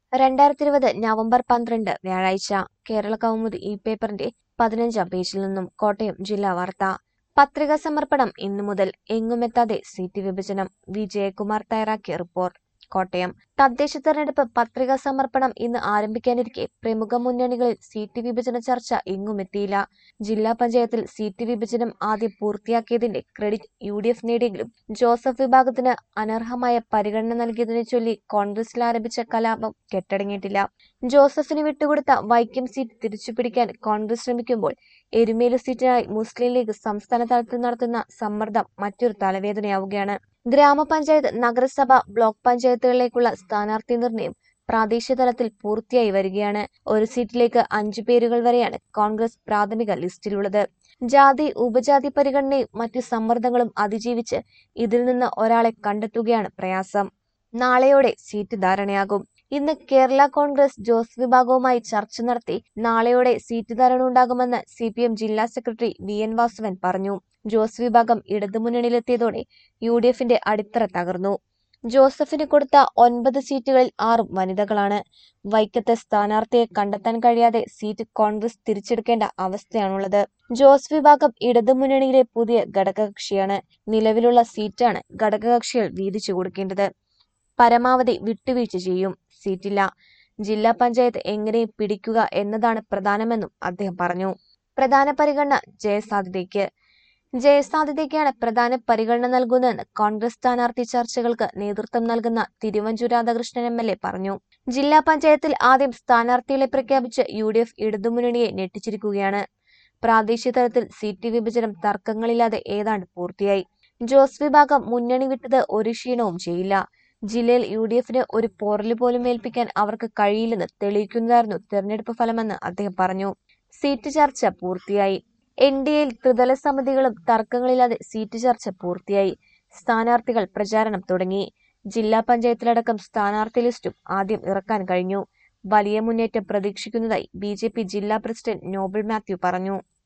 രണ്ടായിരത്തി ഇരുപത് നവംബർ പന്ത്രണ്ട് വ്യാഴാഴ്ച കേരള കൗമുദി ഈ പേപ്പറിന്റെ പതിനഞ്ചാം പേജിൽ നിന്നും കോട്ടയം ജില്ലാ വാർത്ത പത്രികാ സമർപ്പണം ഇന്നു മുതൽ എങ്ങുമെത്താതെ സീറ്റ് വിഭജനം വി ജയകുമാർ തയ്യാറാക്കിയ റിപ്പോർട്ട് കോട്ടയം തദ്ദേശ തെരഞ്ഞെടുപ്പ് പത്രികാ സമർപ്പണം ഇന്ന് ആരംഭിക്കാനിരിക്കെ പ്രമുഖ മുന്നണികളിൽ സീറ്റ് വിഭജന ചർച്ച എങ്ങുമെത്തിയില്ല ജില്ലാ പഞ്ചായത്തിൽ സീറ്റ് വിഭജനം ആദ്യം പൂർത്തിയാക്കിയതിന്റെ ക്രെഡിറ്റ് യു ഡി എഫ് നേടിയെങ്കിലും ജോസഫ് വിഭാഗത്തിന് അനർഹമായ പരിഗണന നൽകിയതിനെ ചൊല്ലി കോൺഗ്രസിൽ ആരംഭിച്ച കലാപം കെട്ടടങ്ങിയിട്ടില്ല ജോസഫിന് വിട്ടുകൊടുത്ത വൈക്കം സീറ്റ് തിരിച്ചുപിടിക്കാൻ കോൺഗ്രസ് ശ്രമിക്കുമ്പോൾ എരുമേലി സീറ്റിനായി മുസ്ലിം ലീഗ് സംസ്ഥാന തലത്തിൽ നടത്തുന്ന സമ്മർദ്ദം മറ്റൊരു തലവേദനയാവുകയാണ് ഗ്രാമപഞ്ചായത്ത് നഗരസഭ ബ്ലോക്ക് പഞ്ചായത്തുകളിലേക്കുള്ള സ്ഥാനാർത്ഥി നിർണയം പ്രാദേശിക തലത്തിൽ പൂർത്തിയായി വരികയാണ് ഒരു സീറ്റിലേക്ക് അഞ്ചു പേരുകൾ വരെയാണ് കോൺഗ്രസ് പ്രാഥമിക ലിസ്റ്റിലുള്ളത് ജാതി ഉപജാതി പരിഗണനയും മറ്റു സമ്മർദ്ദങ്ങളും അതിജീവിച്ച് ഇതിൽ നിന്ന് ഒരാളെ കണ്ടെത്തുകയാണ് പ്രയാസം നാളെയോടെ സീറ്റ് ധാരണയാകും ഇന്ന് കേരള കോൺഗ്രസ് ജോസ് വിഭാഗവുമായി ചർച്ച നടത്തി നാളെയോടെ സീറ്റ് ധാരണ ഉണ്ടാകുമെന്ന് സി പി എം ജില്ലാ സെക്രട്ടറി വി എൻ വാസവൻ പറഞ്ഞു ജോസ് വിഭാഗം ഇടതുമുന്നണിയിലെത്തിയതോടെ യു ഡി എഫിന്റെ അടിത്തറ തകർന്നു ജോസഫിന് കൊടുത്ത ഒൻപത് സീറ്റുകളിൽ ആറും വനിതകളാണ് വൈക്കത്തെ സ്ഥാനാർത്ഥിയെ കണ്ടെത്താൻ കഴിയാതെ സീറ്റ് കോൺഗ്രസ് തിരിച്ചെടുക്കേണ്ട അവസ്ഥയാണുള്ളത് ജോസ് വിഭാഗം ഇടതുമുന്നണിയിലെ പുതിയ ഘടകകക്ഷിയാണ് നിലവിലുള്ള സീറ്റാണ് ഘടകകക്ഷികൾ വീതിച്ചു കൊടുക്കേണ്ടത് പരമാവധി വിട്ടുവീഴ്ച ചെയ്യും സീറ്റില്ല ജില്ലാ പഞ്ചായത്ത് എങ്ങനെ പിടിക്കുക എന്നതാണ് പ്രധാനമെന്നും അദ്ദേഹം പറഞ്ഞു പ്രധാന പരിഗണന ജയസാധ്യതയ്ക്ക് ജയസാധ്യതയ്ക്കാണ് പ്രധാന പരിഗണന നൽകുന്നതെന്ന് കോൺഗ്രസ് സ്ഥാനാർത്ഥി ചർച്ചകൾക്ക് നേതൃത്വം നൽകുന്ന Thiruvanchoor Radhakrishnan M L A പറഞ്ഞു ജില്ലാ പഞ്ചായത്തിൽ ആദ്യം സ്ഥാനാർത്ഥികളെ പ്രഖ്യാപിച്ച് യു ഡി എഫ് ഇടതുമുന്നണിയെ ഞെട്ടിച്ചിരിക്കുകയാണ് പ്രാദേശിക തലത്തിൽ സീറ്റ് വിഭജനം തർക്കങ്ങളില്ലാതെ ഏതാണ്ട് പൂർത്തിയായി ജോസ് വിഭാഗം മുന്നണി വിട്ടത് ഒരു ക്ഷീണവും ചെയ്യില്ല ജില്ലയിൽ യു ഡി എഫിന് ഒരു പോറല് പോലും ഏൽപ്പിക്കാൻ അവർക്ക് കഴിയില്ലെന്ന് തെളിയിക്കുന്നതായിരുന്നു തെരഞ്ഞെടുപ്പ് ഫലമെന്ന് അദ്ദേഹം പറഞ്ഞു സീറ്റ് ചർച്ച പൂർത്തിയായി എൻ ഡി എയിൽ ത്രിതല സമിതികളും തർക്കങ്ങളില്ലാതെ സീറ്റ് ചർച്ച പൂർത്തിയായി സ്ഥാനാർത്ഥികൾ പ്രചാരണം തുടങ്ങി ജില്ലാ പഞ്ചായത്തിലടക്കം സ്ഥാനാർത്ഥി ലിസ്റ്റും ആദ്യം ഇറക്കാൻ കഴിഞ്ഞു വലിയ മുന്നേറ്റം പ്രതീക്ഷിക്കുന്നതായി ബി ജില്ലാ പ്രസിഡന്റ് നോബിൾ മാത്യു പറഞ്ഞു